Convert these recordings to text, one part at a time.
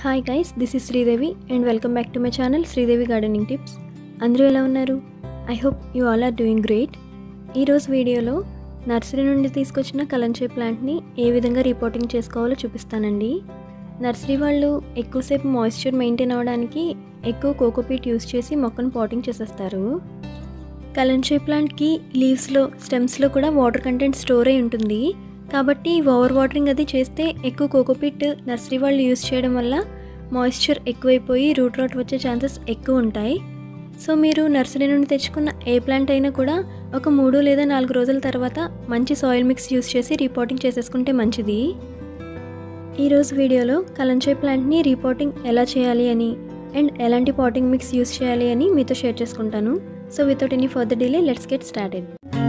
hi guys this is Sridevi and welcome back to my channel Sridevi gardening tips అందరూ ఎలా ఉన్నారు I hope you all are doing great ఈరోజు వీడియోలో nursery నుండి తీసుకొచ్చిన కలంచే ప్లాంట్ని ఏ విధంగా రిపోర్టింగ్ చేసుకోవాలో చూపిస్తానండి నర్సరీ వాళ్ళు ఎక్కువసేపు మాయిశ్చర్ మెయింటైన్ అవ్వడానికి ఎక్కువ కోకోపీట్ యూస్ చేసి మొక్కను పాటింగ్ చేసేస్తారు కలంచే ప్లాంట్కి లీవ్స్లో స్టెమ్స్లో కూడా వాటర్ కంటెంట్ స్టోర్ అయి ఉంటుంది కాబట్టి ఓవర్ వాటరింగ్ అది చేస్తే ఎక్కువ కోకోపీట్ నర్సరీ వాళ్ళు యూస్ చేయడం వల్ల మాయిశ్చర్ ఎక్కువైపోయి రూట్ రాట్ వచ్చే ఛాన్సెస్ ఎక్కువ ఉంటాయి సో మీరు నర్సరీ నుండి తెచ్చుకున్న ఏ ప్లాంట్ అయినా కూడా ఒక మూడు లేదా నాలుగు రోజుల తర్వాత మంచి సాయిల్ మిక్స్ యూస్ చేసి రిపోర్టింగ్ చేసేసుకుంటే మంచిది ఈరోజు వీడియోలో కలంచే ప్లాంట్ని రిపోర్టింగ్ ఎలా చేయాలి అని అండ్ ఎలాంటి పాటింగ్ మిక్స్ యూస్ చేయాలి అని మీతో షేర్ చేసుకుంటాను so without any further delay let's get started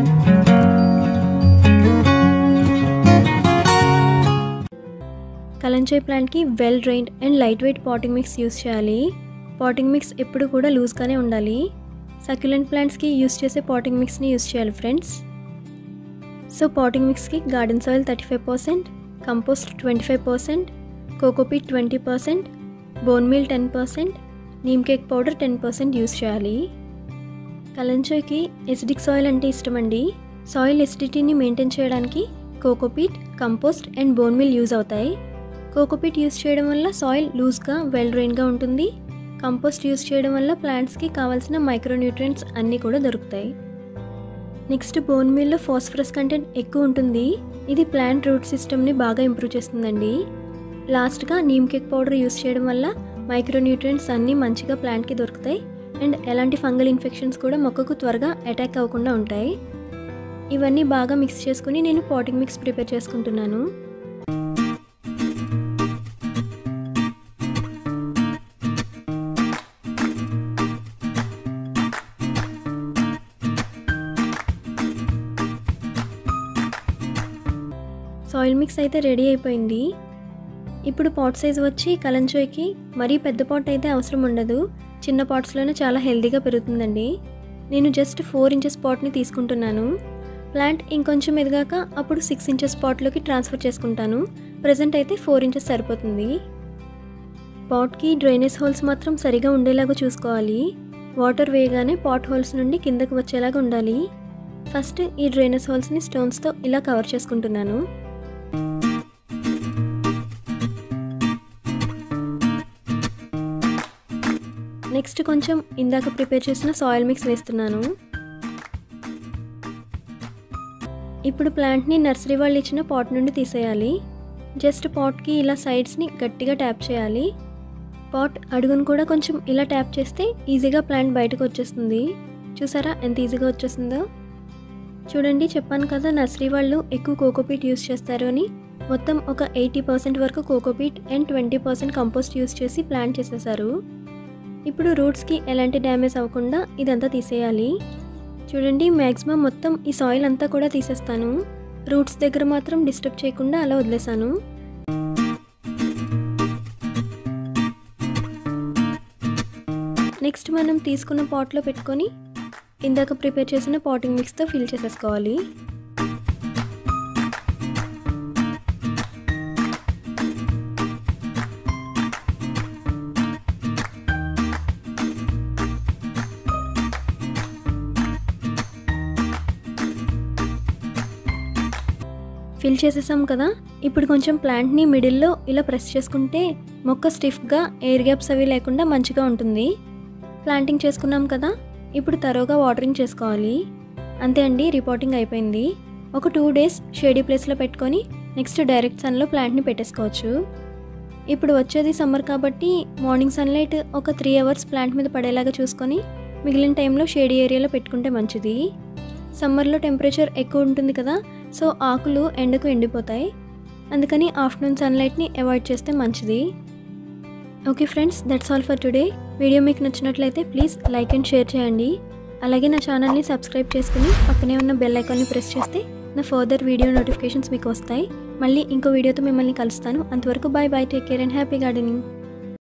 kalanchoe ప్లాంట్కి well drained and light weight potting mix use చేయాలి పాటింగ్ మిక్స్ ఎప్పుడు కూడా లూజ్గానే ఉండాలి సక్యులెంట్ ప్లాంట్స్కి యూస్ చేసే పాటింగ్ మిక్స్ని యూస్ చేయాలి ఫ్రెండ్స్ సో పాటింగ్ మిక్స్కి garden soil thirty five percent compost twenty five percent cocopeat twenty percent bone meal ten percent neem cake powder ten percent use చేయాలి కలంచోయ్కి ఎసిడిక్ సాయిల్ అంటే ఇష్టమండి soil ఎసిడిటీని maintain చేయడానికి cocopeat compost and bone meal use అవుతాయి cocopeat use చేయడం వల్ల soil లూజ్గా well డ్రైన్గా ఉంటుంది కంపోస్ట్ యూస్ చేయడం వల్ల ప్లాంట్స్కి కావాల్సిన మైక్రోన్యూట్రియంట్స్ అన్నీ కూడా దొరుకుతాయి నెక్స్ట్ బోన్ మిల్లో ఫాస్ఫరస్ కంటెంట్ ఎక్కువ ఉంటుంది ఇది ప్లాంట్ రూట్ సిస్టమ్ని బాగా ఇంప్రూవ్ చేస్తుందండి లాస్ట్గా నీమ్ కేక్ పౌడర్ యూస్ చేయడం వల్ల మైక్రోన్యూట్రియంట్స్ అన్నీ మంచిగా ప్లాంట్కి దొరుకుతాయి అండ్ ఎలాంటి ఫంగల్ ఇన్ఫెక్షన్స్ కూడా మొక్కకు త్వరగా అటాక్ అవ్వకుండా ఉంటాయి ఇవన్నీ బాగా మిక్స్ చేసుకుని నేను పాటింగ్ మిక్స్ ప్రిపేర్ చేసుకుంటున్నాను సాయిల్ మిక్స్ అయితే రెడీ అయిపోయింది ఇప్పుడు పాట్ సైజ్ వచ్చి కలంచోయ్కి మరీ పెద్ద పాట్ అయితే అవసరం ఉండదు చిన్న పాట్స్లోనే చాలా హెల్తీగా పెరుగుతుందండి నేను జస్ట్ ఫోర్ ఇంచెస్ పాట్ని తీసుకుంటున్నాను ప్లాంట్ ఇంకొంచెం ఎదిగాక అప్పుడు సిక్స్ ఇంచెస్ పాట్లోకి ట్రాన్స్ఫర్ చేసుకుంటాను ప్రజెంట్ అయితే ఫోర్ ఇంచెస్ సరిపోతుంది పాట్కి డ్రైనేజ్ హోల్స్ మాత్రం సరిగా ఉండేలాగా చూసుకోవాలి వాటర్ వేయగానే పాట్ హోల్స్ నుండి కిందకు వచ్చేలాగా ఉండాలి ఫస్ట్ ఈ డ్రైనేజ్ హోల్స్ని స్టోన్స్తో ఇలా కవర్ చేసుకుంటున్నాను నెక్స్ట్ కొంచెం ఇందాక ప్రిపేర్ చేసిన సాయిల్ మిక్స్ వేస్తున్నాను ఇప్పుడు ప్లాంట్ని నర్సరీ వాళ్ళు ఇచ్చిన పాట్ నుండి తీసేయాలి జస్ట్ పాట్కి ఇలా సైడ్స్ని గట్టిగా ట్యాప్ చేయాలి పాట్ అడుగును కూడా కొంచెం ఇలా ట్యాప్ చేస్తే ఈజీగా ప్లాంట్ బయటకు వచ్చేస్తుంది చూసారా ఎంత ఈజీగా వచ్చేస్తుందో చూడండి చెప్పాను కదా నర్సరీ వాళ్ళు ఎక్కువ కోకోపీట్ యూస్ చేస్తారు అని మొత్తం ఒక ఎయిటీ పర్సెంట్ వరకు cocopeat and twenty percent compost use చేసి ప్లాంట్ చేసేసారు ఇప్పుడు రూట్స్కి ఎలాంటి డ్యామేజ్ అవ్వకుండా ఇదంతా తీసేయాలి చూడండి మ్యాక్సిమం మొత్తం ఈ సాయిల్ అంతా కూడా తీసేస్తాను రూట్స్ దగ్గర మాత్రం డిస్టర్బ్ చేయకుండా అలా వదిలేసాను నెక్స్ట్ మనం తీసుకున్న పాట్లో పెట్టుకొని ఇందాక ప్రిపేర్ చేసిన పాటింగ్ మిక్స్తో ఫిల్ చేసేసుకోవాలి ఫిల్ చేసేసాం కదా ఇప్పుడు కొంచెం ప్లాంట్ని మిడిల్లో ఇలా ప్రెస్ చేసుకుంటే మొక్క స్టిఫ్గా ఎయిర్ గ్యాప్స్ అవి లేకుండా మంచిగా ఉంటుంది ప్లాంటింగ్ చేసుకున్నాం కదా ఇప్పుడు తరోగా వాటరింగ్ చేసుకోవాలి అంతే అండి రిపోర్టింగ్ అయిపోయింది ఒక టూ డేస్ షేడీ ప్లేస్లో పెట్టుకొని నెక్స్ట్ డైరెక్ట్ సన్లో ప్లాంట్ని పెట్టేసుకోవచ్చు ఇప్పుడు వచ్చేది సమ్మర్ కాబట్టి మార్నింగ్ సన్లైట్ ఒక త్రీ అవర్స్ ప్లాంట్ మీద పడేలాగా చూసుకొని మిగిలిన టైంలో షేడీ ఏరియాలో పెట్టుకుంటే మంచిది సమ్మర్లో టెంపరేచర్ ఎక్కువ ఉంటుంది కదా సో ఆకులు ఎండకు ఎండిపోతాయి అందుకని ఆఫ్టర్నూన్ సన్లైట్ని అవాయిడ్ చేస్తే మంచిది okay friends that's all for today video మీకు నచ్చినట్లయితే ప్లీజ్ లైక్ అండ్ షేర్ చేయండి అలాగే నా ఛానల్ని సబ్స్క్రైబ్ చేసుకుని పక్కనే ఉన్న బెల్ ఐకాన్ని ప్రెస్ చేస్తే నా ఫర్దర్ వీడియో నోటిఫికేషన్స్ మీకు వస్తాయి మళ్ళీ ఇంకో వీడియోతో మిమ్మల్ని కలుస్తాను అంతవరకు bye bye take care and happy gardening